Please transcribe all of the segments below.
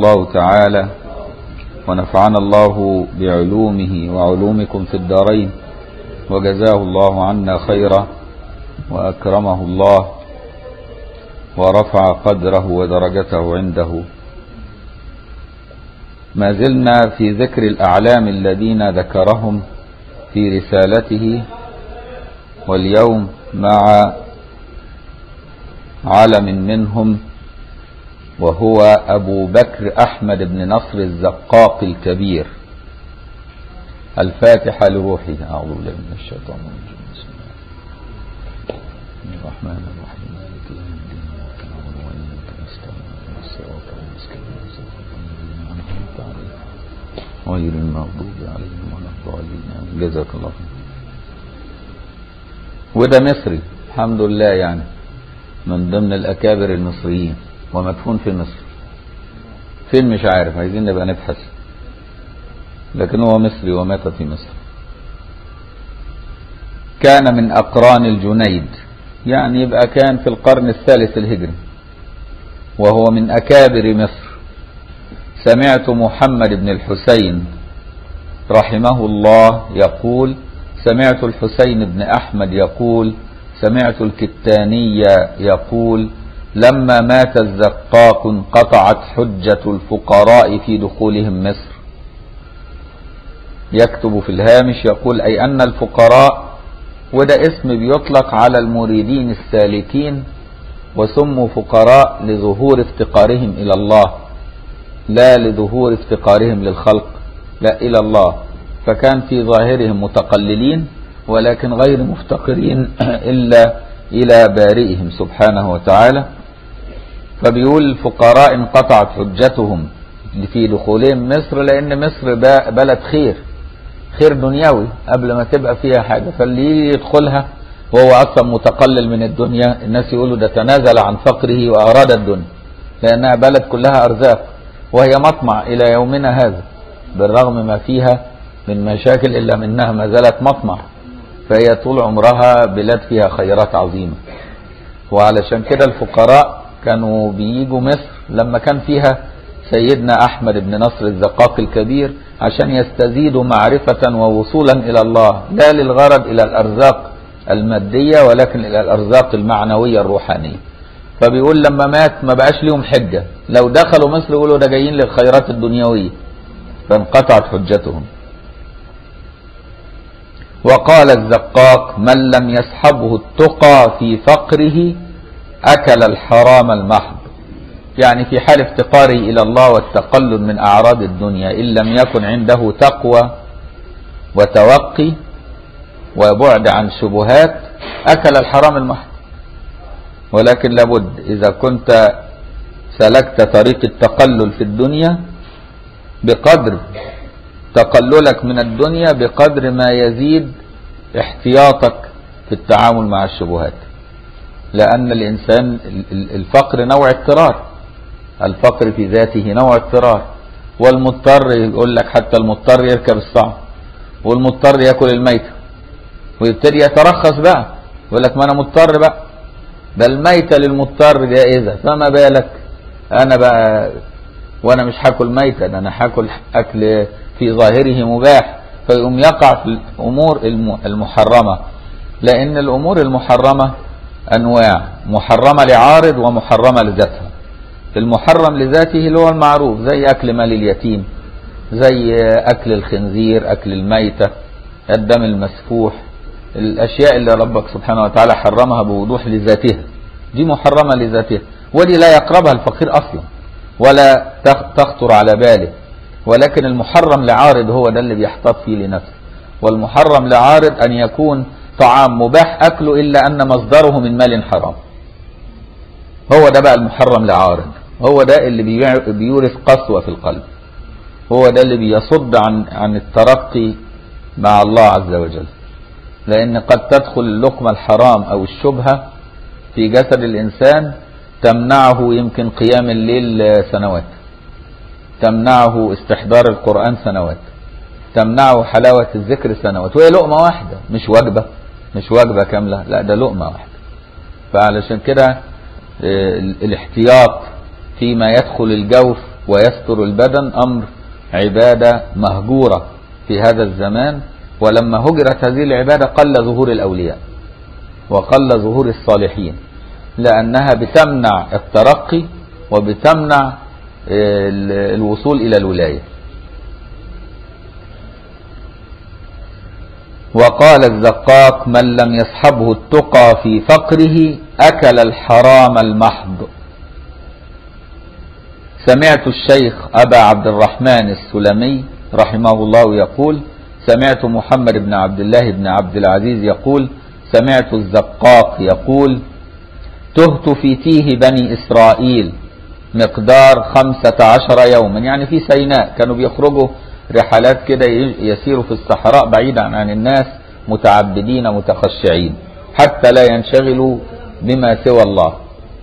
الله تعالى ونفعنا الله بعلومه وعلومكم في الدارين وجزاه الله عنا خيرا وأكرمه الله ورفع قدره ودرجته عنده ما زلنا في ذكر الأعلام الذين ذكرهم في رسالته واليوم مع علم منهم وهو أبو بكر أحمد بن نصر الزقاق الكبير الفاتحة لروحه أعوذ بالله من الشيطان الرجيم بسم الله الرحمن الرحيم مالك يوم الدين إياك نعبد وإياك نستعين اهدنا الصراط المستقيم صراط الذين أنعمت عليهم غير المغضوب عليهم ولا الضالين جزاك الله خير وده مصري الحمد لله يعني من ضمن الأكابر المصريين ومدفون في مصر فين مش عارف عايزين نبقى نبحث لكن هو مصري ومات في مصر كان من أقران الجنيد يعني يبقى كان في القرن الثالث الهجري وهو من أكابر مصر سمعت محمد بن الحسين رحمه الله يقول سمعت الحسين بن أحمد يقول سمعت الكتاني يقول لما مات الزقاق انقطعت حجة الفقراء في دخولهم مصر يكتب في الهامش يقول أي أن الفقراء وده اسم بيطلق على المريدين السالكين وسموا فقراء لظهور افتقارهم إلى الله لا لظهور افتقارهم للخلق لا إلى الله فكان في ظاهرهم متقللين ولكن غير مفتقرين إلا إلى بارئهم سبحانه وتعالى فبيقول الفقراء انقطعت حجتهم في دخولهم مصر لأن مصر بلد خير خير دنيوي قبل ما تبقى فيها حاجة فاللي يجي يدخلها وهو أصلا متقلل من الدنيا الناس يقولوا ده تنازل عن فقره وأراد الدنيا لأنها بلد كلها أرزاق وهي مطمع إلى يومنا هذا بالرغم ما فيها من مشاكل إلا منها ما زالت مطمع فهي طول عمرها بلاد فيها خيرات عظيمة وعلشان كده الفقراء كانوا بييجوا مصر لما كان فيها سيدنا أحمد بن نصر الزقاق الكبير عشان يستزيدوا معرفة ووصولا إلى الله لا للغرض إلى الأرزاق المادية ولكن إلى الأرزاق المعنوية الروحانية فبيقول لما مات ما بقاش ليهم حجة لو دخلوا مصر يقولوا ده جايين للخيرات الدنيوية فانقطعت حجتهم وقال الزقاق من لم يسحبه التقى في فقره أكل الحرام المحض يعني في حال افتقاره إلى الله والتقلل من أعراض الدنيا إن لم يكن عنده تقوى وتوقي وبعد عن شبهات أكل الحرام المحض ولكن لابد إذا كنت سلكت طريق التقلل في الدنيا بقدر تقللك من الدنيا بقدر ما يزيد احتياطك في التعامل مع الشبهات لأن الإنسان الفقر نوع اضطرار الفقر في ذاته نوع اضطرار والمضطر يقول لك حتى المضطر يركب الصعب والمضطر ياكل الميتة ويبتدي يترخص بقى يقول لك ما انا مضطر بقى ده الميتة للمضطر جائزة فما بالك انا بقى وانا مش هاكل ميتة ده انا هاكل اكل في ظاهره مباح فيقوم يقع في الامور المحرمة لان الامور المحرمة انواع محرمة لعارض ومحرمة لذاتها المحرم لذاته اللي هو المعروف زي اكل مال اليتيم زي اكل الخنزير اكل الميتة الدم المسفوح الاشياء اللي ربك سبحانه وتعالى حرمها بوضوح لذاتها دي محرمة لذاتها ودي لا يقربها الفقير اصلا ولا تخطر على باله ولكن المحرم لعارض هو ده اللي بيحتاط فيه لنفسه والمحرم لعارض ان يكون طعام مباح اكله الا ان مصدره من مال حرام هو ده بقى المحرم لعارض هو ده اللي بيورث قسوة في القلب هو ده اللي بيصد عن عن الترقي مع الله عز وجل لأن قد تدخل اللقمة الحرام أو الشبهة في جسد الإنسان تمنعه يمكن قيام الليل سنوات تمنعه استحضار القرآن سنوات تمنعه حلاوة الذكر سنوات وهي لقمة واحدة مش وجبة مش وجبة كاملة لا ده لقمة واحدة فعلشان كده الاحتياط فيما يدخل الجوف ويستر البدن أمر عبادة مهجورة في هذا الزمان ولما هجرت هذه العبادة قل ظهور الأولياء وقل ظهور الصالحين لأنها بتمنع الترقي وبتمنع الوصول إلى الولاية وقال الزقاق من لم يصحبه التقى في فقره أكل الحرام المحض سمعت الشيخ أبا عبد الرحمن السلمي رحمه الله يقول سمعت محمد بن عبد الله بن عبد العزيز يقول سمعت الزقاق يقول تهت في تيه بني إسرائيل مقدار خمسة عشر يوما يعني في سيناء كانوا بيخرجوا رحلات كده يسيروا في الصحراء بعيدا عن الناس متعبدين متخشعين حتى لا ينشغلوا بما سوى الله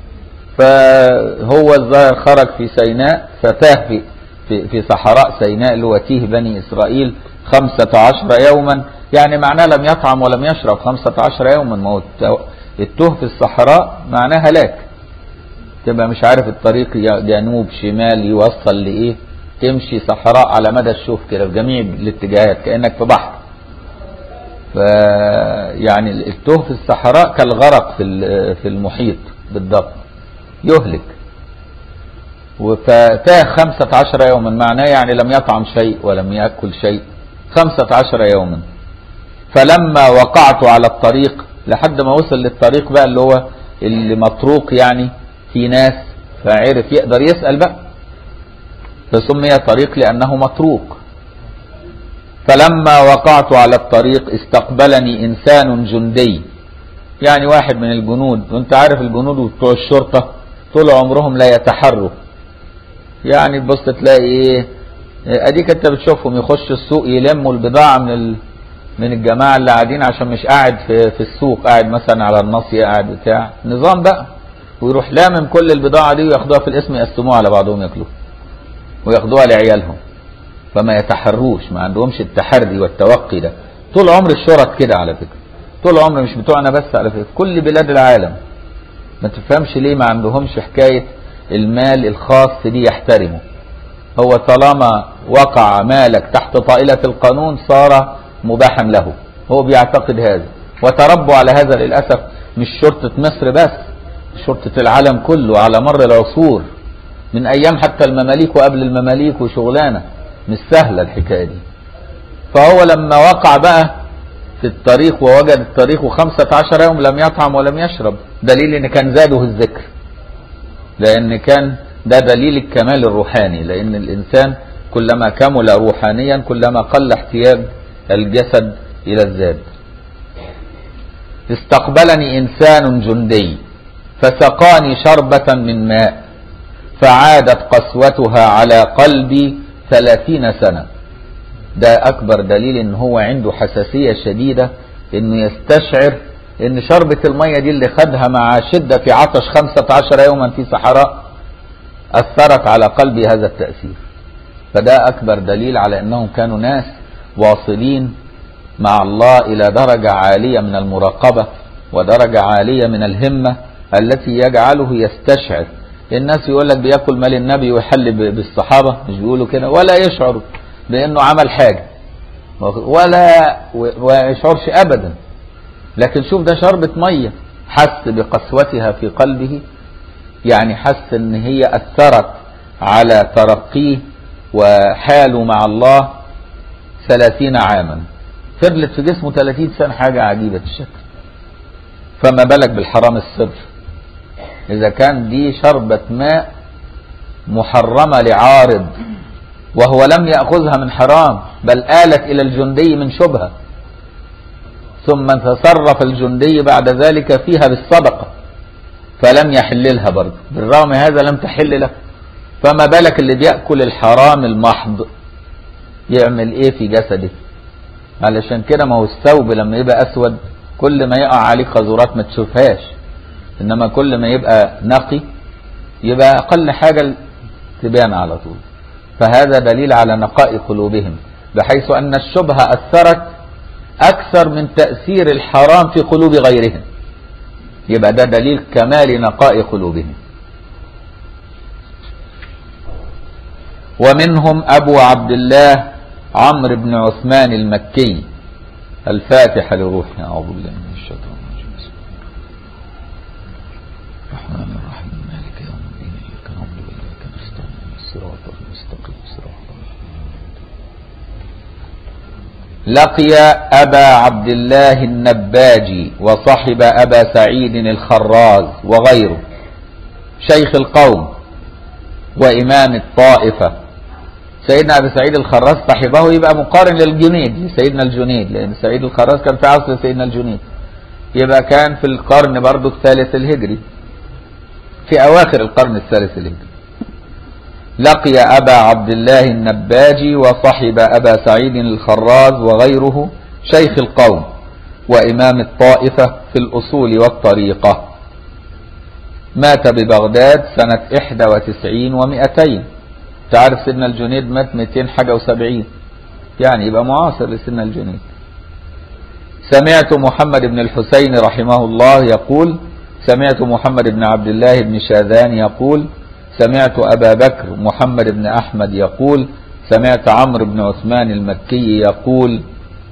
فهو الظاهر خرج في سيناء فتاه في, في, في صحراء سيناء اللي هو تيه بني إسرائيل خمسة عشر يوما يعني معناه لم يطعم ولم يشرب خمسة عشر يوما ما هو التوه في الصحراء معناه هلاك تبقى مش عارف الطريق جنوب شمال يوصل لإيه تمشي صحراء على مدى الشوف كده في جميع الاتجاهات كأنك في بحر ف يعني التوه في الصحراء كالغرق في في المحيط بالضبط يهلك وفتاه خمسة عشر يوما معناه يعني لم يطعم شيء ولم يأكل شيء خمسة عشر يوما فلما وقعت على الطريق لحد ما وصل للطريق بقى اللي هو اللي مطروق يعني في ناس فعرف يقدر يسأل بقى فسمي طريق لأنه مطروق فلما وقعت على الطريق استقبلني إنسان جندي يعني واحد من الجنود وانت عارف الجنود بتوع الشرطة طول عمرهم لا يتحروا يعني تبص تلاقي ايه اديك انت بتشوفهم يخش السوق يلموا البضاعة من ال... من الجماعة اللي قاعدين عشان مش قاعد في, في السوق قاعد مثلا على الناصية قاعد بتاع نظام بقى ويروح لامم كل البضاعة دي وياخدوها في الاسم يقسموها على بعضهم ياكلوها وياخدوها لعيالهم فما يتحروش ما عندهمش التحري والتوقي ده طول عمر الشرط كده على فكرة طول عمر مش بتوعنا بس على فكرة كل بلاد العالم ما تفهمش ليه ما عندهمش حكاية المال الخاص دي يحترمه هو طالما وقع مالك تحت طائلة القانون صار مباحا له هو بيعتقد هذا وتربوا على هذا للأسف مش شرطة مصر بس شرطة العالم كله على مر العصور من أيام حتى المماليك وقبل المماليك وشغلانة مش سهلة الحكاية دي فهو لما وقع بقى في الطريق ووجد الطريق خمسة عشر يوم لم يطعم ولم يشرب دليل ان كان زاده الذكر لان كان ده دليل الكمال الروحاني لان الانسان كلما كمل روحانيا كلما قل احتياج الجسد الى الزاد استقبلني انسان جندي فسقاني شربة من ماء فعادت قسوتها على قلبي ثلاثين سنة ده أكبر دليل إن هو عنده حساسية شديدة إنه يستشعر إن شربة المية دي اللي خدها مع شدة في عطش خمسة عشر يوما في صحراء أثرت على قلبي هذا التأثير فده أكبر دليل على أنهم كانوا ناس واصلين مع الله إلى درجة عالية من المراقبة ودرجة عالية من الهمة التي يجعله يستشعر الناس يقول لك بياكل مال النبي ويحل بالصحابة مش بيقولوا كده ولا يشعر بانه عمل حاجة ولا ويشعرش ابدا لكن شوف ده شربة مية حس بقسوتها في قلبه يعني حس ان هي اثرت على ترقيه وحاله مع الله ثلاثين عاما فضلت في جسمه ثلاثين سنة حاجة عجيبة الشكل فما بالك بالحرام السر إذا كان دي شربة ماء محرمة لعارض وهو لم يأخذها من حرام بل آلت إلى الجندي من شبهة ثم تصرف الجندي بعد ذلك فيها بالصدقة فلم يحللها برضه بالرغم هذا لم تحل له فما بالك اللي بيأكل الحرام المحض يعمل ايه في جسده علشان كده ما هو الثوب لما يبقى اسود كل ما يقع عليه خزورات ما تشوفهاش انما كل ما يبقى نقي يبقى اقل حاجة تبان على طول فهذا دليل على نقاء قلوبهم بحيث ان الشبهة اثرت اكثر من تأثير الحرام في قلوب غيرهم يبقى ده دليل كمال نقاء قلوبهم ومنهم أبو عبد الله عمرو بن عثمان المكي الفاتحة لروحي أعوذ بالله من الشيطان الرجيم بسم الله الرحمن الرحيم مالك يوم الدين إياك نعبد وإياك نستعين الصراط المستقيم صراط لقي أبا عبد الله النباجي وصحب أبا سعيد الخراز وغيره شيخ القوم وإمام الطائفة سيدنا أبي سعيد الخراز صاحبه يبقى مقارن للجنيد سيدنا الجنيد لأن سعيد الخراز كان في عصر سيدنا الجنيد يبقى كان في القرن برضو الثالث الهجري في أواخر القرن الثالث الهجري لقي أبا عبد الله النباجي وصحب أبا سعيد الخراز وغيره شيخ القوم وإمام الطائفة في الأصول والطريقة مات ببغداد سنة 91 و200 تعرف سيدنا الجنيد مات 200 حاجة و70 يعني يبقى معاصر لسيدنا الجنيد سمعت محمد بن الحسين رحمه الله يقول سمعت محمد بن عبد الله بن شاذان يقول سمعت أبا بكر محمد بن أحمد يقول سمعت عمرو بن عثمان المكي يقول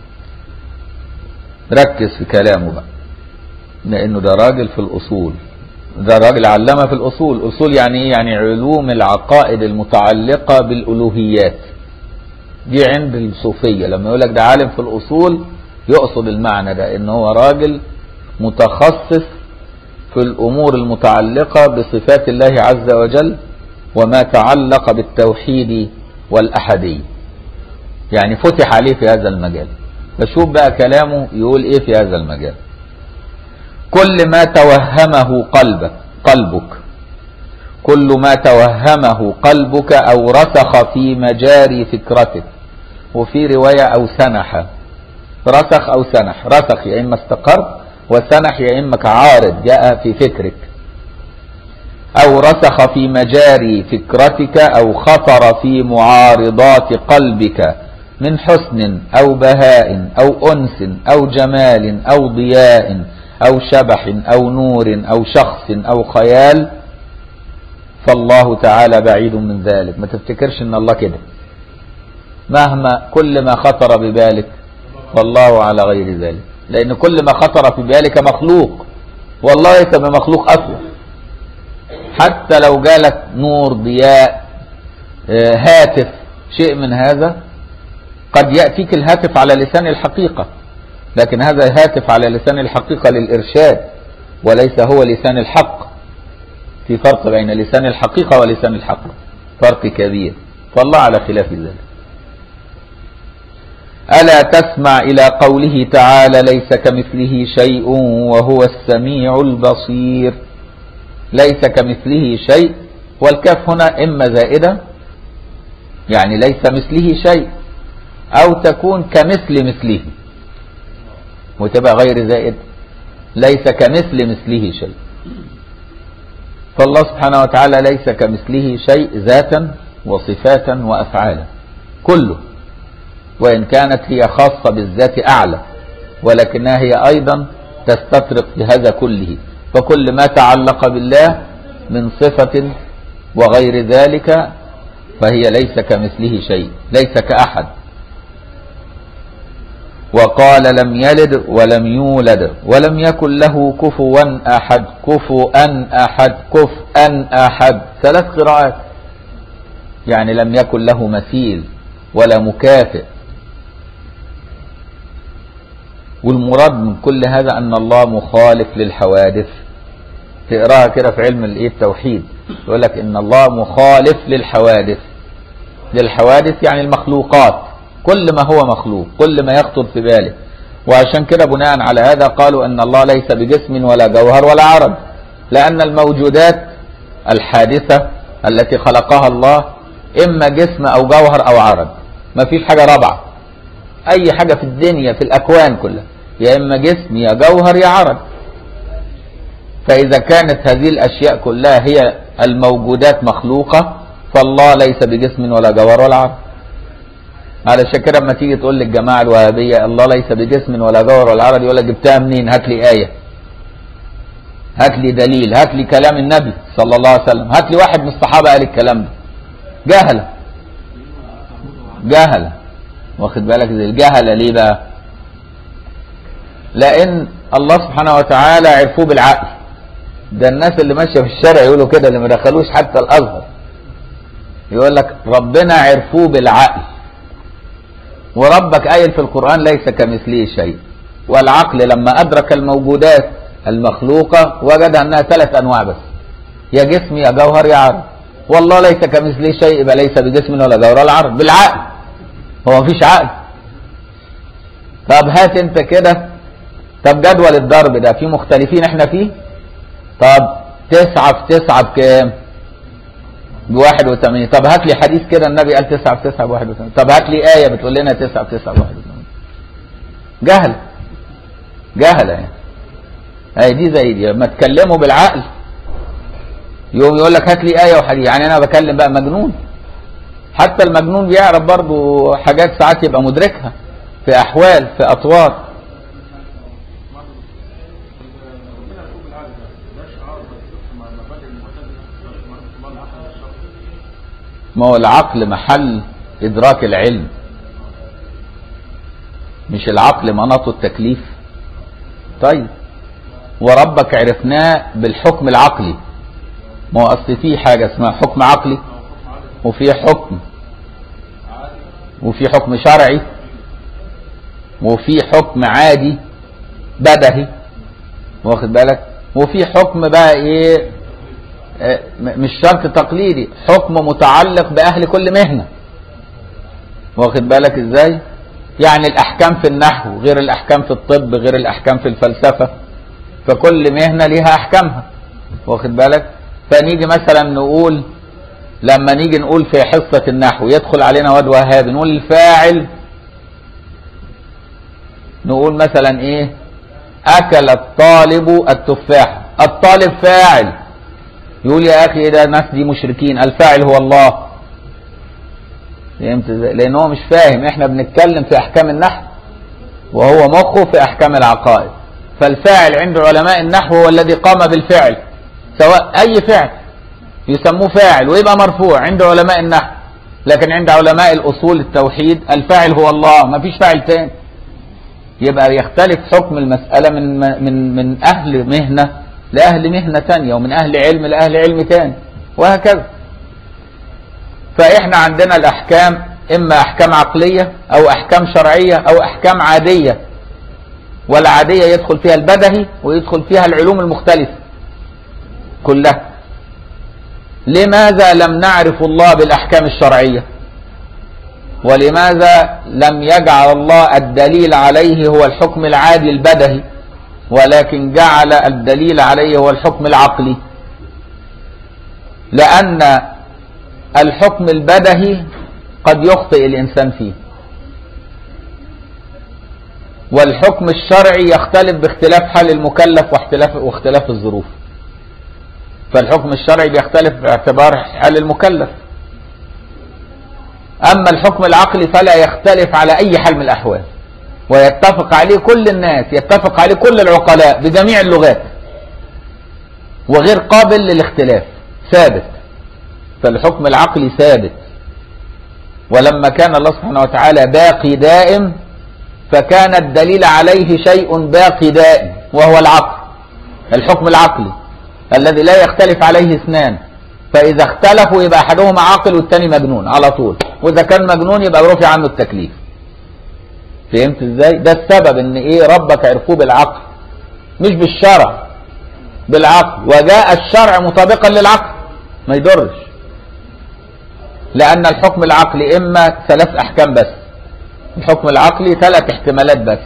ركز في كلامه بقى لأنه ده راجل في الأصول ده راجل علامة في الأصول أصول يعني إيه يعني علوم العقائد المتعلقة بالألوهيات دي عند الصوفية لما يقول لك ده عالم في الأصول يقصد المعنى ده إن هو راجل متخصص في الأمور المتعلقة بصفات الله عز وجل وما تعلق بالتوحيد والأحدية يعني فتح عليه في هذا المجال فشوف بقى كلامه يقول ايه في هذا المجال كل ما توهمه قلبك قلبك كل ما توهمه قلبك أو رسخ في مجاري فكرتك وفي رواية أو سنح رسخ أو سنح رسخ يا إما استقر وسنح يا إما كعارض جاء في فكرك أو رسخ في مجاري فكرتك أو خطر في معارضات قلبك من حسن أو بهاء أو أنس أو جمال أو ضياء أو شبح أو نور أو شخص أو خيال فالله تعالى بعيد من ذلك ما تفتكرش ان الله كده مهما كل ما خطر ببالك والله على غير ذلك لان كل ما خطر في بالك مخلوق والله ليس بمخلوق اصلا حتى لو جالك نور ضياء هاتف شيء من هذا قد يأتيك الهاتف على لسان الحقيقة لكن هذا هاتف على لسان الحقيقة للإرشاد وليس هو لسان الحق في فرق بين لسان الحقيقة ولسان الحق فرق كبير فالله على خلاف ذلك ألا تسمع إلى قوله تعالى ليس كمثله شيء وهو السميع البصير ليس كمثله شيء والكاف هنا إما زائدة يعني ليس مثله شيء أو تكون كمثل مثله وتبقى غير زائد ليس كمثل مثله شيء فالله سبحانه وتعالى ليس كمثله شيء ذاتا وصفاتا وأفعالا كله وإن كانت هي خاصة بالذات أعلى ولكنها هي أيضا تستطرق في هذا كله فكل ما تعلق بالله من صفة وغير ذلك فهي ليس كمثله شيء ليس كأحد وقال لم يلد ولم يولد ولم يكن له كفوا أحد كفوا أحد كفءا أحد ثلاث قراءات يعني لم يكن له مثيل ولا مكافئ والمراد من كل هذا أن الله مخالف للحوادث تقراها كده في علم الايه التوحيد يقول لك ان الله مخالف للحوادث للحوادث يعني المخلوقات كل ما هو مخلوق كل ما يخطر في باله وعشان كده بناء على هذا قالوا ان الله ليس بجسم ولا جوهر ولا عرض لان الموجودات الحادثة التي خلقها الله اما جسم او جوهر او عرض ما فيش حاجة رابعة اي حاجة في الدنيا في الاكوان كلها يا اما جسم يا جوهر يا عرض فاذا كانت هذه الاشياء كلها هي الموجودات مخلوقة فالله ليس بجسم ولا جوهر ولا عرض علشان كده لما تيجي تقول للجماعه الوهابيه الله ليس بجسم ولا جوهر ولا عرض يقول لك جبتها منين؟ هات لي ايه. هات لي دليل، هات لي كلام النبي صلى الله عليه وسلم، هات لي واحد من الصحابه قال الكلام ده. جهله. جهل واخد بالك زي الجهله ليه بقى لان الله سبحانه وتعالى عرفوه بالعقل ده الناس اللي ماشيه في الشارع يقولوا كده اللي ما دخلوش حتى الازهر يقول لك ربنا عرفوه بالعقل وربك قايل في القران ليس كمثله شيء والعقل لما ادرك الموجودات المخلوقه وجد انها ثلاث انواع بس يا جسم يا جوهر يا عرض والله ليس كمثله شيء يبقى ليس بجسم ولا جوهر ولا عرض بالعقل هو مفيش عقل طب هات انت كده طب جدول الضرب ده في مختلفين احنا فيه طب تسعة في تسعة بكام بواحد وثمانين طب هات لي حديث كده النبي قال تسعة في تسعة بواحد وثمانين طب هات لي آية بتقول لنا تسعة في تسعة بواحد وثمانين جهل جهل يعني هي دي زي دي لما تكلموا بالعقل يقوم يقول لك هات لي آية وحديث يعني أنا بكلم بقى مجنون حتى المجنون بيعرف برضه حاجات ساعات يبقى مدركها في أحوال في أطوار ما هو العقل محل إدراك العلم مش العقل مناط التكليف طيب وربك عرفناه بالحكم العقلي ما هو أصل في حاجة اسمها حكم عقلي وفي حكم وفي حكم شرعي وفي حكم عادي بدهي واخد بالك وفي حكم بقى ايه آه، م- مش شرط تقليدي حكم متعلق بأهل كل مهنة واخد بالك ازاي يعني الأحكام في النحو غير الأحكام في الطب غير الأحكام في الفلسفة فكل مهنة ليها أحكامها واخد بالك فنيجي مثلا نقول لما نيجي نقول في حصة النحو يدخل علينا واد وهاب نقول الفاعل نقول مثلا ايه اكل الطالب التفاح الطالب فاعل يقول يا اخي إيه ده الناس دي مشركين الفاعل هو الله فهمت ازاي لان هو مش فاهم احنا بنتكلم في احكام النحو وهو مخه في احكام العقائد فالفاعل عند علماء النحو هو الذي قام بالفعل سواء اي فعل يسموه فاعل ويبقى مرفوع عند علماء النحو لكن عند علماء الاصول التوحيد الفاعل هو الله ما فيش فاعل تاني يبقى يختلف حكم المسألة من من من أهل مهنة لأهل مهنة تانية ومن أهل علم لأهل علم تاني وهكذا فإحنا عندنا الأحكام إما أحكام عقلية أو أحكام شرعية أو أحكام عادية والعادية يدخل فيها البدهي ويدخل فيها العلوم المختلفة كلها لماذا لم نعرف الله بالأحكام الشرعية ولماذا لم يجعل الله الدليل عليه هو الحكم العادي البدهي ولكن جعل الدليل عليه هو الحكم العقلي لأن الحكم البدهي قد يخطئ الإنسان فيه والحكم الشرعي يختلف باختلاف حال المكلف واختلاف واختلاف الظروف فالحكم الشرعي بيختلف باعتبار حال المكلف أما الحكم العقلي فلا يختلف على أي حال من الأحوال ويتفق عليه كل الناس يتفق عليه كل العقلاء بجميع اللغات وغير قابل للاختلاف ثابت فالحكم العقلي ثابت ولما كان الله سبحانه وتعالى باقي دائم فكان الدليل عليه شيء باقي دائم وهو العقل الحكم العقلي الذي لا يختلف عليه اثنان فإذا اختلفوا يبقى أحدهما عاقل والتاني مجنون على طول وإذا كان مجنون يبقى رفع عنه التكليف فهمت ازاي ده السبب ان ايه ربك عرفوه بالعقل مش بالشرع بالعقل وجاء الشرع مطابقا للعقل ما يضرش لان الحكم العقلي اما ثلاث احكام بس الحكم العقلي ثلاث احتمالات بس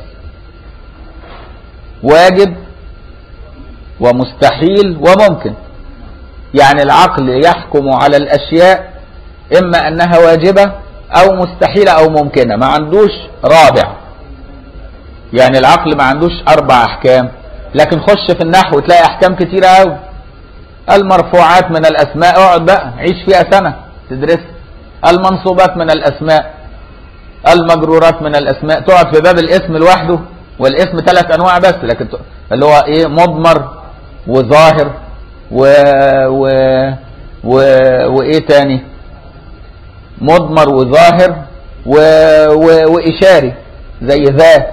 واجب ومستحيل وممكن يعني العقل يحكم على الاشياء اما انها واجبه او مستحيلة او ممكنة ما عندوش رابع يعني العقل ما عندوش اربع احكام لكن خش في النحو تلاقي احكام كتيرة قوي المرفوعات من الاسماء اقعد بقى عيش فيها سنة تدرس المنصوبات من الاسماء المجرورات من الاسماء تقعد في باب الاسم لوحده والاسم ثلاث انواع بس لكن اللي هو ايه مضمر وظاهر و... و... و... وايه تاني مضمر وظاهر و... و... وإشاري زي ذا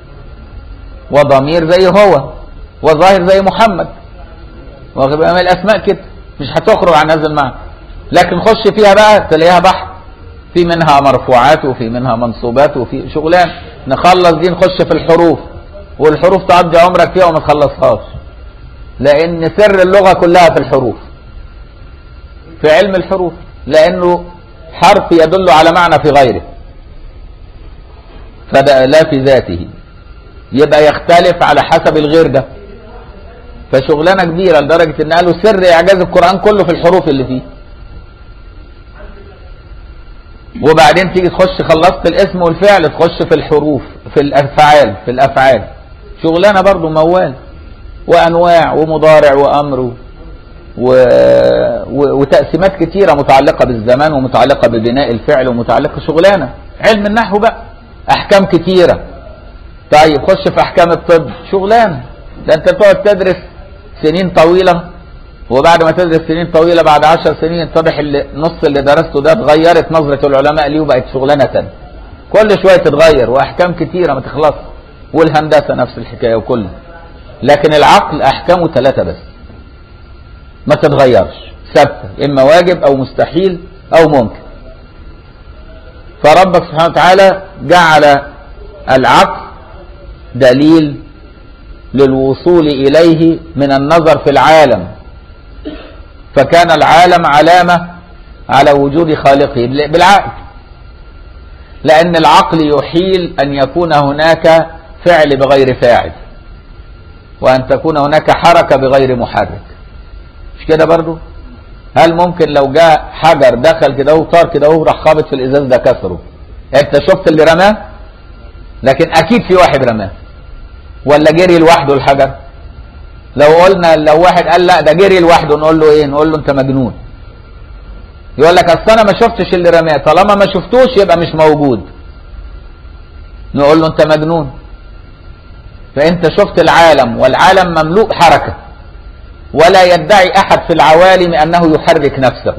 وضمير زي هو وظاهر زي محمد واخد بالك؟ الأسماء كده مش هتخرج عن هذا المعنى لكن خش فيها بقى تلاقيها بحث في منها مرفوعات وفي منها منصوبات وفي شغلان نخلص دي نخش في الحروف والحروف تقضي عمرك فيها وما تخلصهاش لان سر اللغه كلها في الحروف في علم الحروف لانه حرف يدل على معنى في غيره فده لا في ذاته يبقى يختلف على حسب الغير ده فشغلانه كبيره لدرجه ان قالوا سر اعجاز القران كله في الحروف اللي فيه وبعدين تيجي تخش خلصت الاسم والفعل تخش في الحروف في الافعال في الافعال شغلانه برضو موال وانواع ومضارع وامر و... و... وتقسيمات كتيره متعلقه بالزمان ومتعلقه ببناء الفعل ومتعلقه شغلانه علم النحو بقى احكام كتيره طيب خش في احكام الطب شغلانه ده انت تقعد تدرس سنين طويله وبعد ما تدرس سنين طويله بعد عشر سنين يتضح اللي نص اللي درسته ده اتغيرت نظره العلماء ليه وبقت شغلانه تانية كل شويه تتغير واحكام كتيره ما تخلص والهندسه نفس الحكايه وكله لكن العقل احكامه ثلاثه بس ما تتغيرش ثابته اما واجب او مستحيل او ممكن فربك سبحانه وتعالى جعل العقل دليل للوصول اليه من النظر في العالم فكان العالم علامه على وجود خالقه بالعقل لان العقل يحيل ان يكون هناك فعل بغير فاعل وان تكون هناك حركه بغير محرك مش كده برضو هل ممكن لو جاء حجر دخل كده وطار كده وراح خابط في الازاز ده كسره انت شفت اللي رماه لكن اكيد في واحد رماه ولا جري لوحده الحجر لو قلنا لو واحد قال لا ده جري لوحده نقول له ايه نقول له انت مجنون يقول لك اصل انا ما شفتش اللي رماه طالما ما شفتوش يبقى مش موجود نقول له انت مجنون فانت شفت العالم والعالم مملوء حركه ولا يدعي احد في العوالم انه يحرك نفسه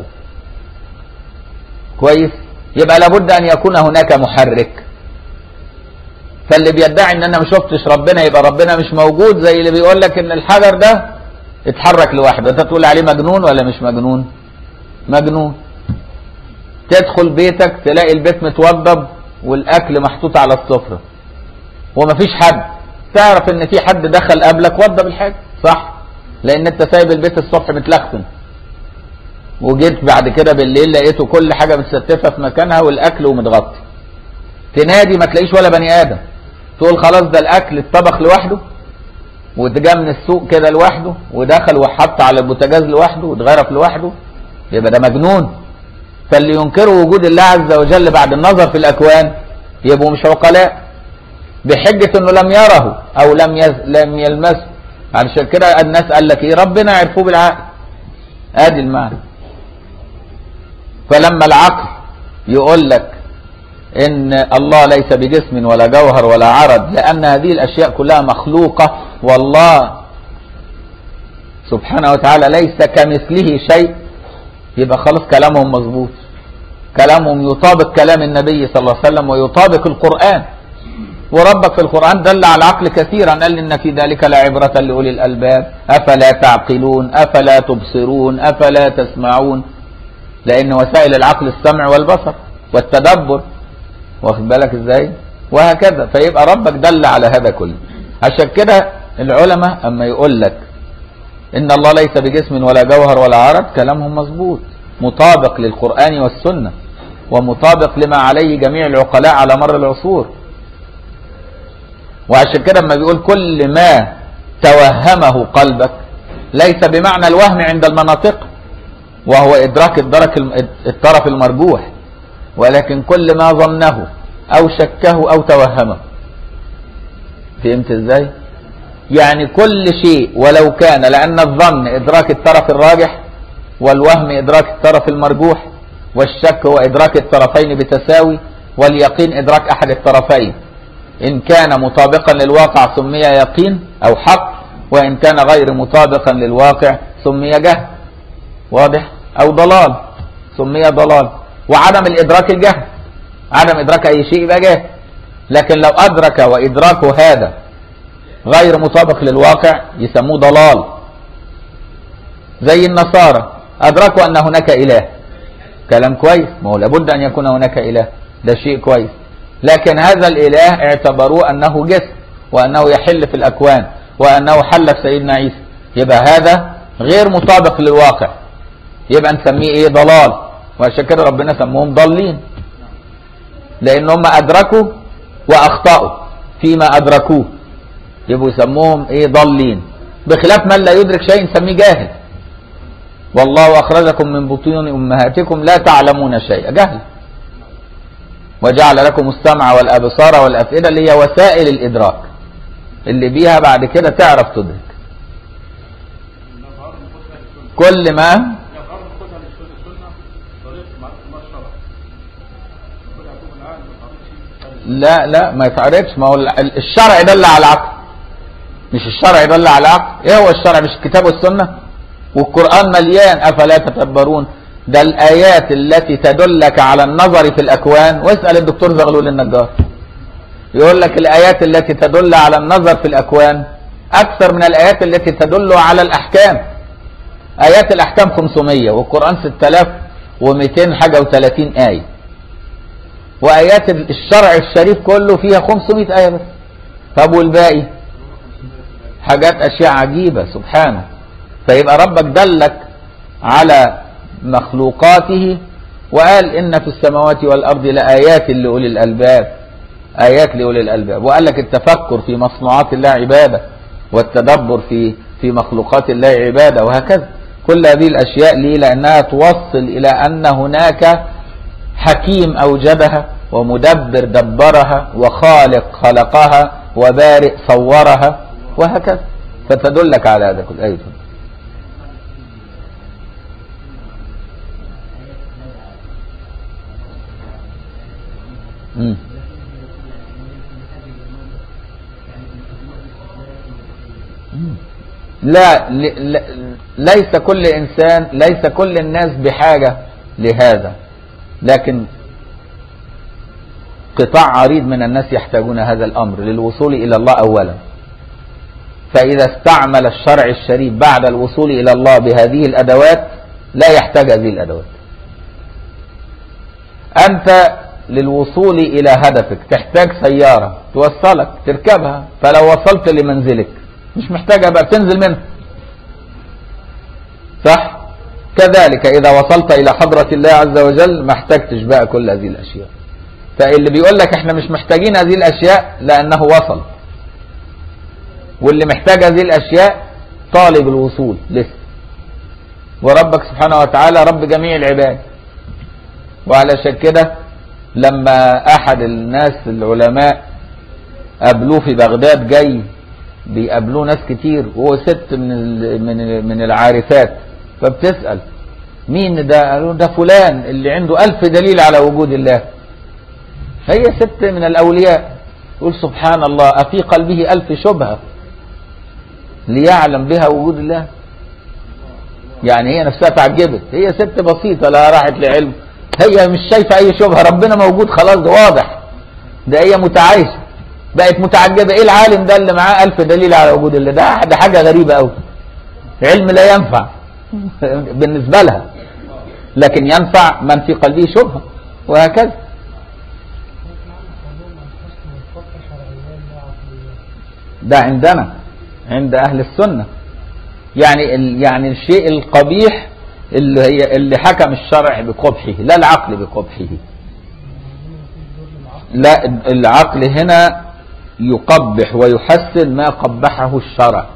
كويس يبقى لابد ان يكون هناك محرك فاللي بيدعي ان انا ما شفتش ربنا يبقى ربنا مش موجود زي اللي بيقول لك ان الحجر ده اتحرك لوحده انت تقول عليه مجنون ولا مش مجنون مجنون تدخل بيتك تلاقي البيت متوضب والاكل محطوط على السفره ومفيش حد تعرف ان في حد دخل قبلك وضب الحاجه صح لان انت سايب البيت الصبح متلخفن وجيت بعد كده بالليل لقيته كل حاجه متستفه في مكانها والاكل ومتغطي تنادي ما تلاقيش ولا بني ادم تقول خلاص ده الاكل اتطبخ لوحده واتجا من السوق كده لوحده ودخل وحط على البوتاجاز لوحده واتغرف لوحده يبقى ده مجنون فاللي ينكروا وجود الله عز وجل بعد النظر في الاكوان يبقوا مش عقلاء بحجه انه لم يره او لم يز... لم يلمسه علشان كده الناس قال لك ايه ربنا عرفوه بالعقل ادي المعنى فلما العقل يقول لك ان الله ليس بجسم ولا جوهر ولا عرض لان هذه الاشياء كلها مخلوقه والله سبحانه وتعالى ليس كمثله شيء يبقى خلاص كلامهم مظبوط كلامهم يطابق كلام النبي صلى الله عليه وسلم ويطابق القرآن وربك في القرآن دل على العقل كثيرا قال إن في ذلك لعبرة لأولي الألباب أفلا تعقلون أفلا تبصرون أفلا تسمعون لأن وسائل العقل السمع والبصر والتدبر واخد بالك ازاي وهكذا فيبقى ربك دل على هذا كله عشان كده العلماء اما يقول لك ان الله ليس بجسم ولا جوهر ولا عرض كلامهم مظبوط مطابق للقرآن والسنة ومطابق لما عليه جميع العقلاء على مر العصور وعشان كده لما بيقول كل ما توهمه قلبك ليس بمعنى الوهم عند المناطق وهو إدراك الدرك الطرف المرجوح ولكن كل ما ظنه أو شكه أو توهمه فهمت ازاي؟ يعني كل شيء ولو كان لأن الظن إدراك الطرف الراجح والوهم إدراك الطرف المرجوح والشك هو إدراك الطرفين بتساوي واليقين إدراك أحد الطرفين إن كان مطابقا للواقع سمي يقين أو حق وإن كان غير مطابقا للواقع سمي جهل واضح أو ضلال سمي ضلال وعدم الإدراك الجهل عدم ادراك اي شيء يبقى جاهل لكن لو ادرك وادراكه هذا غير مطابق للواقع يسموه ضلال زي النصارى ادركوا ان هناك اله كلام كويس ما هو لابد ان يكون هناك اله ده شيء كويس لكن هذا الاله اعتبروه انه جسم وانه يحل في الاكوان وانه حل في سيدنا عيسى يبقى هذا غير مطابق للواقع يبقى نسميه ايه ضلال وعشان كده ربنا سموهم ضالين لان هم ادركوا واخطاوا فيما ادركوه يبقوا يسموهم ايه ضالين بخلاف من لا يدرك شيء نسميه جاهل والله اخرجكم من بطون امهاتكم لا تعلمون شيئا جهل وجعل لكم السمع والابصار والافئده اللي هي وسائل الادراك اللي بيها بعد كده تعرف تدرك كل ما لا لا ما يتعرضش ما هو الشرع دل على العقل مش الشرع دل على العقل ايه هو الشرع مش الكتاب والسنه والقران مليان افلا تتدبرون ده الايات التي تدلك على النظر في الاكوان واسال الدكتور زغلول النجار يقول لك الايات التي تدل على النظر في الاكوان اكثر من الايات التي تدل على الاحكام ايات الاحكام 500 والقران 6200 حاجه و30 ايه وايات الشرع الشريف كله فيها 500 ايه بس طب والباقي حاجات اشياء عجيبه سبحانه فيبقى ربك دلك على مخلوقاته وقال ان في السماوات والارض لايات لاولي الالباب ايات لاولي الالباب وقال لك التفكر في مصنوعات الله عباده والتدبر في في مخلوقات الله عباده وهكذا كل هذه الاشياء ليه لانها توصل الى ان هناك حكيم اوجدها ومدبر دبرها وخالق خلقها وبارئ صورها وهكذا فتدلك على هذا كله ايضا مم. لا ل- ل- ليس كل انسان ليس كل الناس بحاجه لهذا لكن قطاع عريض من الناس يحتاجون هذا الامر للوصول الى الله اولا فاذا استعمل الشرع الشريف بعد الوصول الى الله بهذه الادوات لا يحتاج هذه الادوات انت للوصول الى هدفك تحتاج سياره توصلك تركبها فلو وصلت لمنزلك مش محتاجها بقى بتنزل منها صح كذلك اذا وصلت الى حضره الله عز وجل ما احتجتش بقى كل هذه الاشياء فاللي بيقول لك احنا مش محتاجين هذه الاشياء لانه وصل واللي محتاج هذه الاشياء طالب الوصول لسه وربك سبحانه وتعالى رب جميع العباد وعلشان كده لما احد الناس العلماء قابلوه في بغداد جاي بيقابلوه ناس كتير وهو ست من ال- من ال- من العارفات فبتسال مين ده قالوا ده فلان اللي عنده ألف دليل على وجود الله هي ست من الأولياء يقول سبحان الله أفي قلبه ألف شبهة ليعلم بها وجود الله يعني هي نفسها تعجبت هي ست بسيطة لا راحت لعلم هي مش شايفة أي شبهة ربنا موجود خلاص ده واضح ده هي متعايشة بقت متعجبة إيه العالم ده اللي معاه ألف دليل على وجود الله ده ده حاجة غريبة أوي علم لا ينفع بالنسبة لها لكن ينفع من في قلبه شبهة وهكذا ده عندنا عند أهل السنة يعني ال يعني الشيء القبيح اللي هي اللي حكم الشرع بقبحه لا العقل بقبحه لا العقل هنا يقبح ويحسن ما قبحه الشرع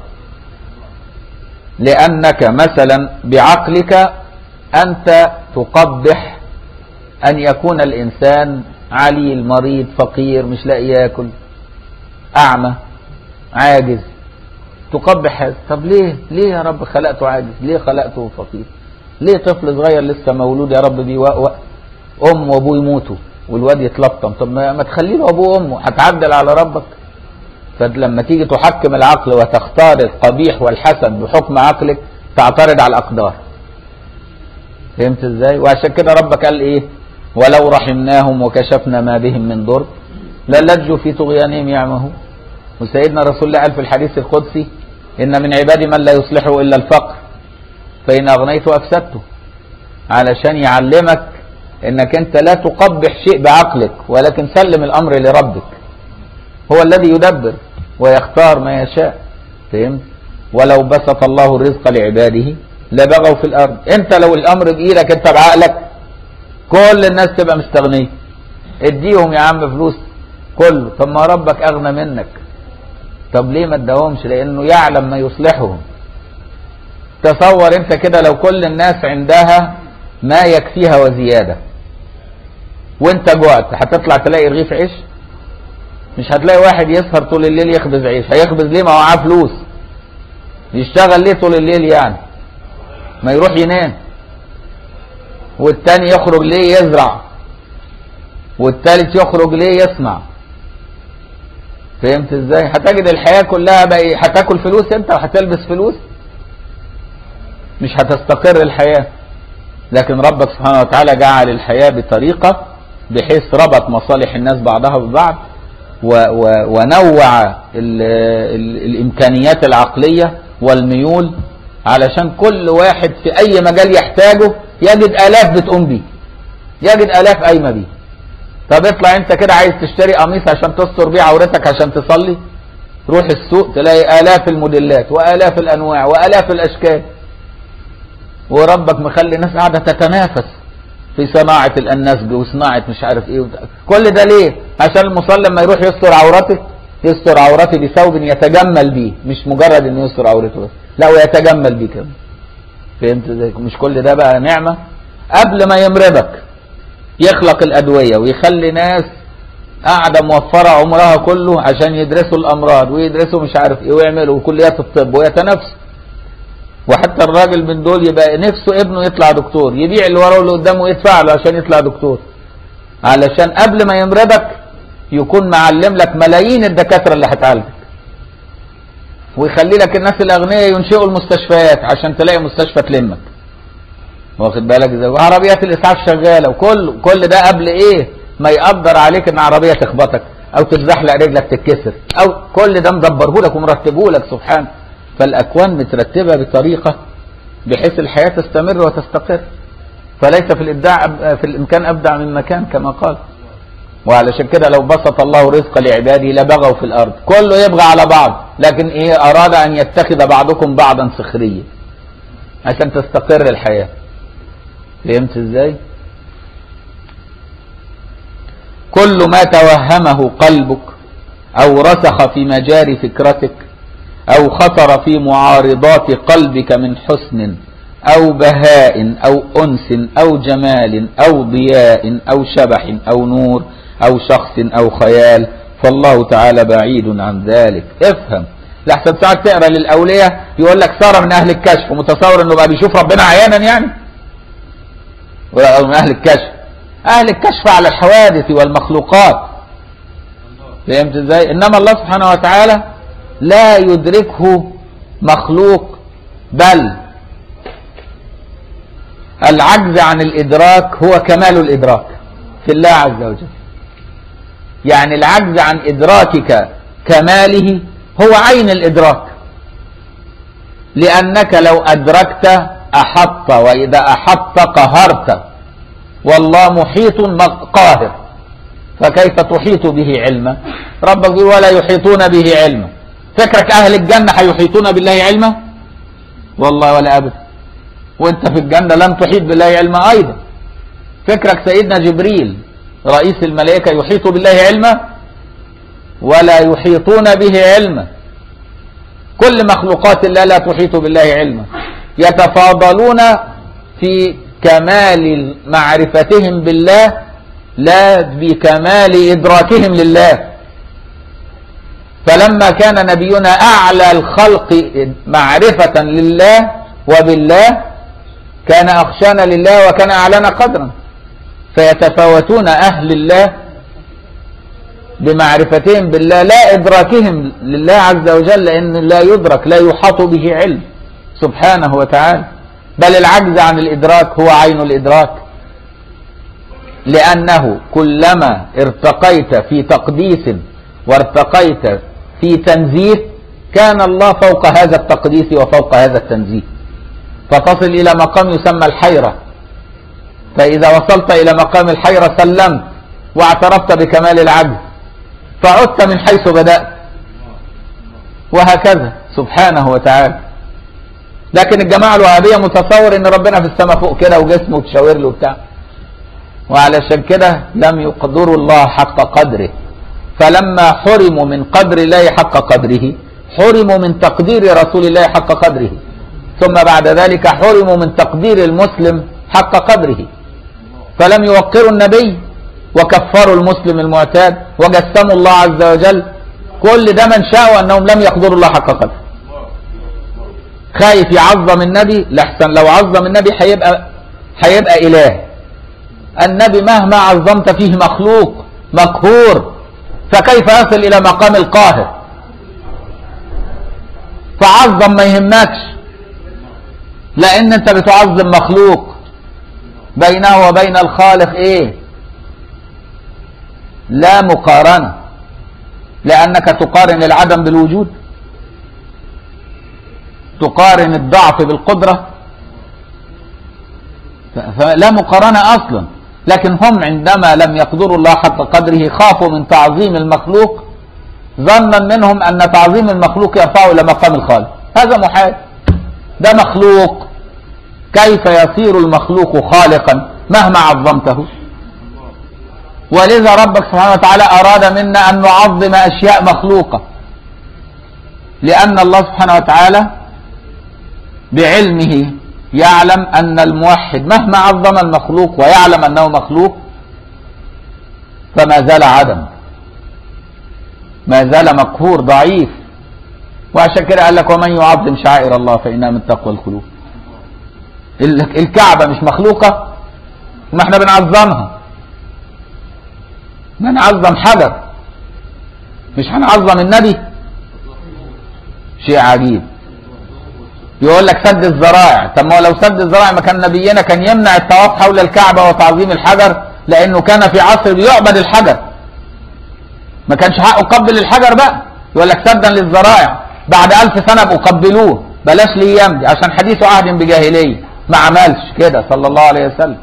لأنك مثلا بعقلك أنت تقبح أن يكون الإنسان عليل مريض فقير مش لاقي ياكل أعمى عاجز تقبح هذا طب ليه ليه يا رب خلقته عاجز ليه خلقته فقير ليه طفل صغير لسه مولود يا رب بيوقوق أم وأبوه يموتوا والواد يتلطم طب ما ما تخلي له أبوه وأمه هتعدل على ربك فلما تيجي تحكم العقل وتختار القبيح والحسن بحكم عقلك تعترض على الأقدار فهمت ازاي وعشان كده ربك قال ايه ولو رحمناهم وكشفنا ما بهم من ضر للجوا في طغيانهم يعمهون وسيدنا رسول الله قال في الحديث القدسي إن من عبادي من لا يصلحه إلا الفقر فإن أغنيته أفسدته علشان يعلمك انك انت لا تقبح شيء بعقلك ولكن سلم الامر لربك هو الذي يدبر ويختار ما يشاء فهمت ولو بسط الله الرزق لعباده لبغوا في الارض انت لو الامر بايدك انت بعقلك كل الناس تبقى مستغنيه اديهم يا عم فلوس كله طب ما ربك اغنى منك طب ليه ما اداهمش لانه يعلم ما يصلحهم تصور انت كده لو كل الناس عندها ما يكفيها وزيادة وانت جوعت هتطلع تلاقي رغيف عيش مش هتلاقي واحد يسهر طول الليل يخبز عيش هيخبز ليه ما هو معاه فلوس يشتغل ليه طول الليل يعني ما يروح ينام والتاني يخرج ليه يزرع والتالت يخرج ليه يصنع فهمت ازاي هتجد الحياة كلها بقى هتاكل فلوس انت وهتلبس فلوس مش هتستقر الحياة لكن ربك سبحانه وتعالى جعل الحياة بطريقة بحيث ربط مصالح الناس بعضها ببعض و و ونوع ال ال الإمكانيات العقلية والميول علشان كل واحد في أي مجال يحتاجه يجد آلاف بتقوم بيه يجد آلاف قايمة بيه طب اطلع انت كده عايز تشتري قميص عشان تستر بيه عورتك عشان تصلي روح السوق تلاقي آلاف الموديلات وآلاف الأنواع وآلاف الأشكال وربك مخلي الناس قاعده تتنافس في صناعه النسج وصناعه مش عارف ايه وده. كل ده ليه؟ عشان المصلي لما يروح يستر عورته يستر عورته بثوب يتجمل بيه مش مجرد انه يستر عورته بس لا ويتجمل بيه كمان فهمت ازاي؟ مش كل ده بقى نعمه قبل ما يمرضك يخلق الادويه ويخلي ناس قاعده موفره عمرها كله عشان يدرسوا الامراض ويدرسوا مش عارف ايه ويعملوا كليات الطب ويتنافسوا وحتى الراجل من دول يبقى نفسه ابنه يطلع دكتور يبيع اللي وراه واللي قدامه ويدفع له عشان يطلع دكتور علشان قبل ما يمرضك يكون معلم لك ملايين الدكاتره اللي هتعالجك ويخلي لك الناس الاغنياء ينشئوا المستشفيات عشان تلاقي مستشفى تلمك واخد بالك ازاي وعربيات الاسعاف شغاله وكل كل ده قبل ايه ما يقدر عليك ان عربيه تخبطك او تتزحلق رجلك تتكسر او كل ده مدبره لك ومرتبه لك سبحانه فالأكوان مترتبة بطريقة بحيث الحياة تستمر وتستقر فليس في الإبداع في الإمكان أبدع من مكان كما قال وعلشان كده لو بسط الله رزق لعباده لبغوا في الأرض كله يبغى على بعض لكن إيه أراد أن يتخذ بعضكم بعضا سخريا عشان تستقر الحياة فهمت إزاي كل ما توهمه قلبك أو رسخ في مجاري فكرتك أو خطر في معارضات قلبك من حسن أو بهاء أو أنس أو جمال أو ضياء أو شبح أو نور أو شخص أو خيال فالله تعالى بعيد عن ذلك افهم لحسن ساعات تقرا للاولياء يقول لك صار من اهل الكشف ومتصور انه بقى بيشوف ربنا عيانا يعني ولا من اهل الكشف اهل الكشف على الحوادث والمخلوقات فهمت ازاي انما الله سبحانه وتعالى لا يدركه مخلوق بل العجز عن الإدراك هو كمال الإدراك في الله عز وجل يعني العجز عن إدراكك كماله هو عين الإدراك لأنك لو أدركت أحط وإذا أحط قهرت والله محيط قاهر فكيف تحيط به علما ربك يقول ولا يحيطون به علما فكرك أهل الجنة هيحيطون بالله علما والله ولا أبدا وانت في الجنة لن تحيط بالله علما أيضا فكرك سيدنا جبريل رئيس الملائكة يحيط بالله علما ولا يحيطون به علما كل مخلوقات الله لا تحيط بالله علما يتفاضلون في كمال معرفتهم بالله لا بكمال إدراكهم لله فلما كان نبينا أعلى الخلق معرفة لله وبالله كان أخشانا لله وكان أعلنا قدرا فيتفاوتون أهل الله بمعرفتهم بالله لا إدراكهم لله عز وجل لأن لا يدرك لا يحاط به علم سبحانه وتعالى بل العجز عن الإدراك هو عين الإدراك لأنه كلما ارتقيت في تقديس وارتقيت في تنزيه كان الله فوق هذا التقديس وفوق هذا التنزيه فتصل إلى مقام يسمى الحيرة فإذا وصلت إلى مقام الحيرة سلمت واعترفت بكمال العجز فعدت من حيث بدأت وهكذا سبحانه وتعالى لكن الجماعة الوهابية متصور ان ربنا في السماء فوق كده وجسمه وتشاور له وبتاع وعلشان كده لم يقدروا الله حق قدره فلما حرموا من قدر الله حق قدره حرموا من تقدير رسول الله حق قدره ثم بعد ذلك حرموا من تقدير المسلم حق قدره فلم يوقروا النبي وكفروا المسلم المعتاد وجسموا الله عز وجل كل ده من شاءوا انهم لم يقدروا الله حق قدره خايف يعظم النبي لحسن لو عظم النبي هيبقى هيبقى اله النبي مهما عظمت فيه مخلوق مقهور فكيف يصل الى مقام القاهر فعظم ما يهمكش لان انت بتعظم مخلوق بينه وبين الخالق ايه لا مقارنه لانك تقارن العدم بالوجود تقارن الضعف بالقدره فلا مقارنه اصلا لكن هم عندما لم يقدروا الله حق قدره خافوا من تعظيم المخلوق ظنا منهم ان تعظيم المخلوق يرفعه الى مقام الخالق هذا محال ده مخلوق كيف يصير المخلوق خالقا مهما عظمته ولذا ربك سبحانه وتعالى اراد منا ان نعظم اشياء مخلوقه لان الله سبحانه وتعالى بعلمه يعلم ان الموحد مهما عظم المخلوق ويعلم انه مخلوق فما زال عدم ما زال مقهور ضعيف وعشان كده قال لك ومن يعظم شعائر الله فانها من تقوى القلوب الكعبه مش مخلوقه ما احنا بنعظمها ما نعظم حجر مش هنعظم النبي شيء عجيب يقول لك سد الذرائع طب ما هو لو سد الذرائع ما كان نبينا كان يمنع الطواف حول الكعبه وتعظيم الحجر لانه كان في عصر بيعبد الحجر ما كانش حقه قبل الحجر بقى يقول لك سدا للذرائع بعد ألف سنة بقبلوه بلاش ليام دي عشان حديث عهد بجاهلية ما عملش كده صلى الله عليه وسلم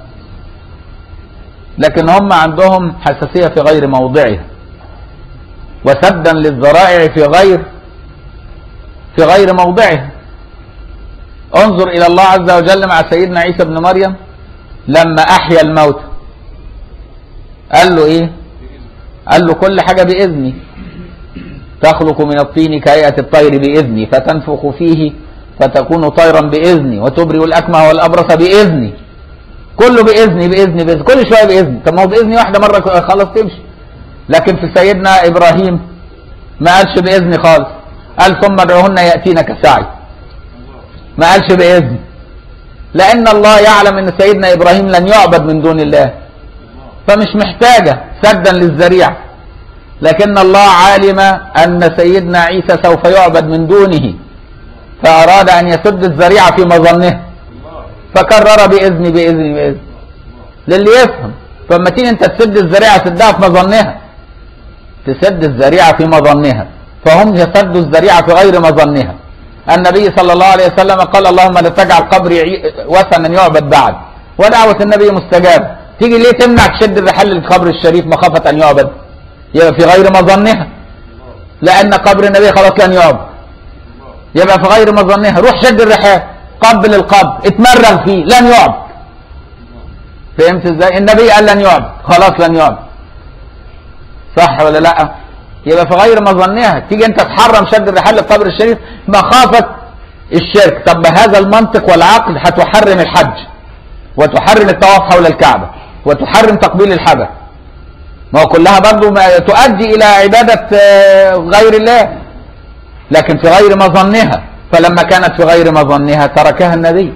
لكن هم عندهم حساسية في غير موضعها وسدا للذرائع في غير في غير موضعها انظر الى الله عز وجل مع سيدنا عيسى بن مريم لما احيا الموت قال له ايه قال له كل حاجة بإذني تخلق من الطين كهيئة الطير بإذني فتنفخ فيه فتكون طيرا بإذني وتبرئ الأكمه والأبرص بإذني كله بإذني بإذني بإذني كل شوية بإذني طب ما هو بإذني واحدة مرة خلاص تمشي لكن في سيدنا إبراهيم ما قالش بإذني خالص قال ثم ادعوهن يأتينك سعي ما قالش بإذن لأن الله يعلم أن سيدنا إبراهيم لن يعبد من دون الله فمش محتاجة سدا للذريعة لكن الله علم أن سيدنا عيسى سوف يعبد من دونه فأراد أن يسد الذريعة في مظنه فكرر بإذن بإذن بإذن للي يفهم فلما تيجي أنت تسد الذريعة تسدها في مظنها تسد الذريعة في مظنها فهم يسدوا الذريعة في غير مظنها النبي صلى الله عليه وسلم قال اللهم لا تجعل قبري وثنا يعبد بعد ودعوة النبي مستجابة تيجي ليه تمنع تشد الرحال للقبر الشريف مخافة أن يعبد يبقى في غير مظنها لأن قبر النبي خلاص لن يعبد يبقى في غير مظنها روح شد الرحال قبل القبر اتمرغ فيه لن يعبد فهمت ازاي النبي قال لن يعبد خلاص لن يعبد صح ولا لا يبقى في غير مظنها تيجي انت تحرم شد الرحال للقبر الشريف مخافة الشرك طب بهذا المنطق والعقل هتحرم الحج وتحرم الطواف حول الكعبة وتحرم تقبيل الحجر ما هو كلها برضو ما تؤدي إلى عبادة غير الله لكن في غير مظنها فلما كانت في غير مظنها تركها النبي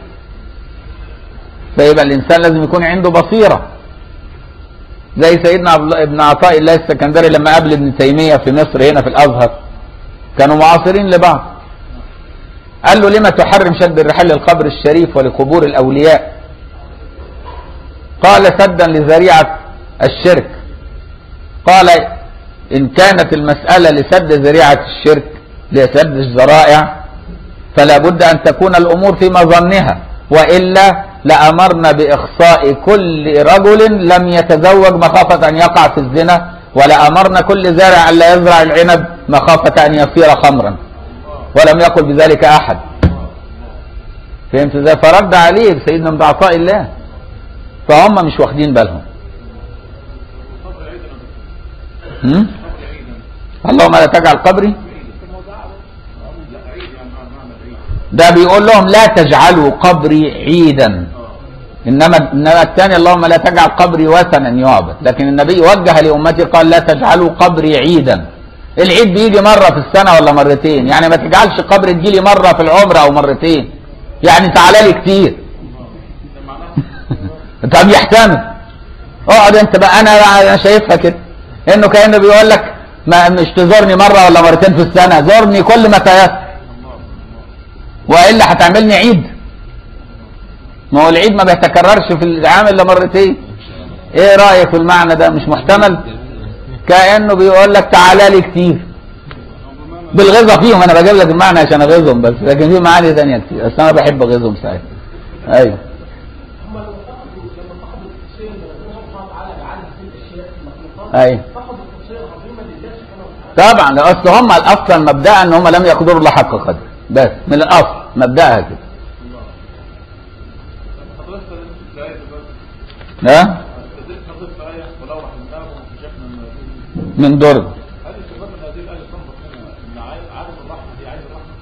فيبقى الإنسان لازم يكون عنده بصيرة زي سيدنا ابن عطاء الله السكندري لما قابل ابن تيمية في مصر هنا في الأزهر كانوا معاصرين لبعض قال له لما تحرم شد الرحال للقبر الشريف ولقبور الأولياء قال سدا لذريعة الشرك قال إن كانت المسألة لسد ذريعة الشرك لسد الذرائع فلا بد أن تكون الأمور في مظنها وإلا لأمرنا بإخصاء كل رجل لم يتزوج مخافة أن يقع في الزنا ولأمرنا كل زارع أن لا يزرع العنب مخافة أن يصير خمرا ولم يقل بذلك أحد فهمت ازاي فرد عليه سيدنا من عطاء الله فهم مش واخدين بالهم هم؟ اللهم لا تجعل قبري ده بيقول لهم لا تجعلوا قبري عيدا انما انما الثاني اللهم لا تجعل قبري وثنا يعبد لكن النبي وجه لامتي قال لا تجعلوا قبري عيدا العيد بيجي مره في السنه ولا مرتين يعني ما تجعلش قبر تجيلي مره في العمر او مرتين يعني تعالى لي كتير طب يحتمل اقعد انت بقى انا انا شايفها كده انه كانه بيقول لك ما مش تزورني مره ولا مرتين في السنه زورني كل ما تيسر والا هتعملني عيد ما هو العيد ما بيتكررش في العام الا مرتين ايه رايك في المعنى ده مش محتمل كانه بيقول لك تعالى لي كتير بالغيظه فيهم انا بجيب لك المعنى عشان اغيظهم بس لكن في معاني ثانيه كتير بس انا بحب اغيظهم ساعتها ايوه هم لو فقدوا لما فقدوا التفسير اللي ربنا سبحانه وتعالى جعلها في الاشياء في المخلوقات ايوه فقدوا التفسير العظيم لله سبحانه وتعالى طبعا اصل هم اصلا مبدأ ان هم لم يقدروا الله حق قدر بس من الاصل مبدأها كده حضرتك استدلت في الآية دلوقتي ها استدلت حضرتك في آية ولو رحمناهم وكشفنا ما فيهم من درج هل استفاد من هذه الآية تنبط منها أن عاي- عدم الرحمة هي عين الرحمة؟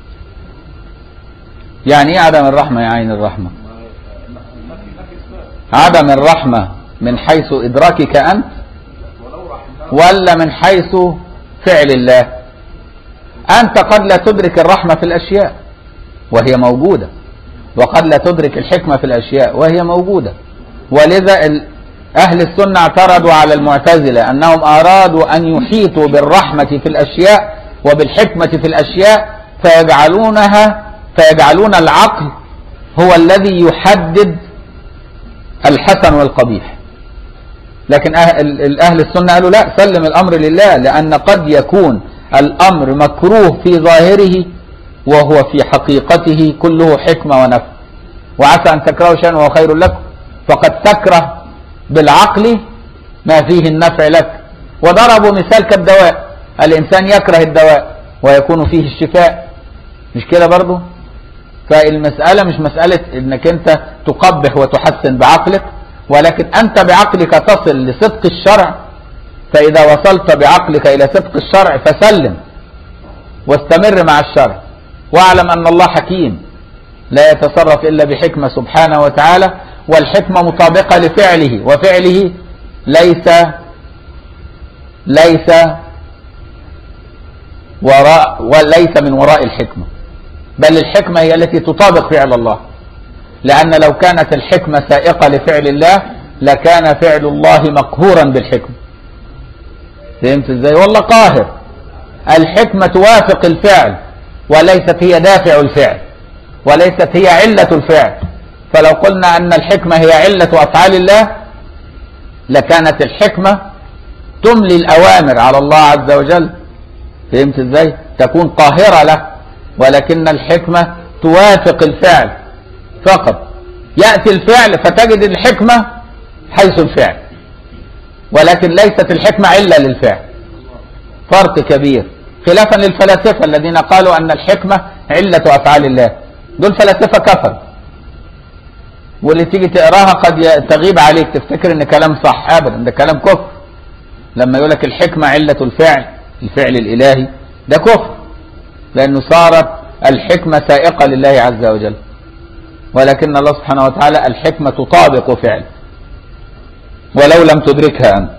يعني ايه عدم الرحمة يا عين الرحمة ما- نفي نفي إثبات عدم الرحمة من حيث ادراكك انت ولو رحمناهم ولا من حيث فعل الله انت قد لا تدرك الرحمة في الاشياء وهي موجودة وقد لا تدرك الحكمة في الاشياء وهي موجودة ولذا ال- اهل السنة اعترضوا على المعتزلة انهم ارادوا ان يحيطوا بالرحمة في الاشياء وبالحكمة في الاشياء فيجعلونها فيجعلون العقل هو الذي يحدد الحسن والقبيح لكن أهل, ال- أهل السنة قالوا لا سلم الأمر لله لأن قد يكون الأمر مكروه في ظاهره وهو في حقيقته كله حكمة ونفع وعسى أن تكرهوا شيئا وهو خير لكم فقد تكره بالعقل ما فيه النفع لك وضربوا مثال كالدواء الإنسان يكره الدواء ويكون فيه الشفاء مش كده برضه فالمسألة مش مسألة انك انت تقبح وتحسن بعقلك ولكن انت بعقلك تصل لصدق الشرع فاذا وصلت بعقلك الى صدق الشرع فسلم واستمر مع الشرع واعلم ان الله حكيم لا يتصرف الا بحكمة سبحانه وتعالى والحكمة مطابقة لفعله وفعله ليس ليس وراء وليس من وراء الحكمه بل الحكمة هي التي تطابق فعل الله لأن لو كانت الحكمة سائقة لفعل الله لكان فعل الله مقهورا بالحكمة فهمت ازاي والله قاهر الحكمة توافق الفعل وليست هي دافع الفعل وليست هي علة الفعل فلو قلنا أن الحكمة هي علة أفعال الله لكانت الحكمة تملي الأوامر على الله عز وجل فهمت ازاي تكون قاهرة له ولكن الحكمة توافق الفعل فقط يأتي الفعل فتجد الحكمة حيث الفعل ولكن ليست الحكمة علة للفعل فرق كبير خلافا للفلاسفة الذين قالوا أن الحكمة علة أفعال الله دول فلاسفة كفر واللي تيجي تقراها قد ي- تغيب عليك تفتكر ان كلام صح ابدا ده كلام كفر لما يقول لك الحكمة علة الفعل الفعل الإلهي ده كفر لأنه صارت الحكمة سائقة لله عز وجل ولكن الله سبحانه وتعالى الحكمة تطابق فعل ولو لم تدركها أنت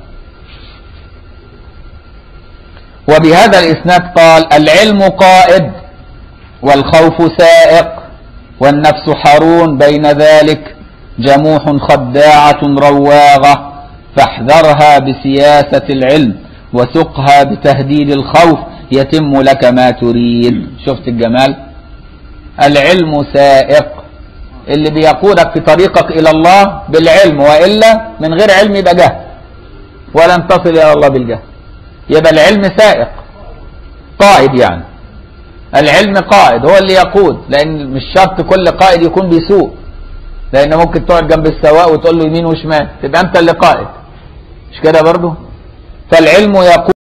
وبهذا الإسناد قال العلم قائد والخوف سائق والنفس حرون بين ذلك جموح خداعة رواغة فاحذرها بسياسة العلم وسقها بتهديد الخوف يتم لك ما تريد شفت الجمال العلم سائق اللي بيقودك في طريقك إلى الله بالعلم وإلا من غير علم يبقى جهل ولن تصل إلى الله بالجهل يبقى العلم سائق قائد يعني العلم قائد هو اللي يقود لأن مش شرط كل قائد يكون بيسوق لأن ممكن تقعد جنب السواق وتقول له يمين وشمال تبقى أنت اللي قائد مش كده برضو فالعلم يقود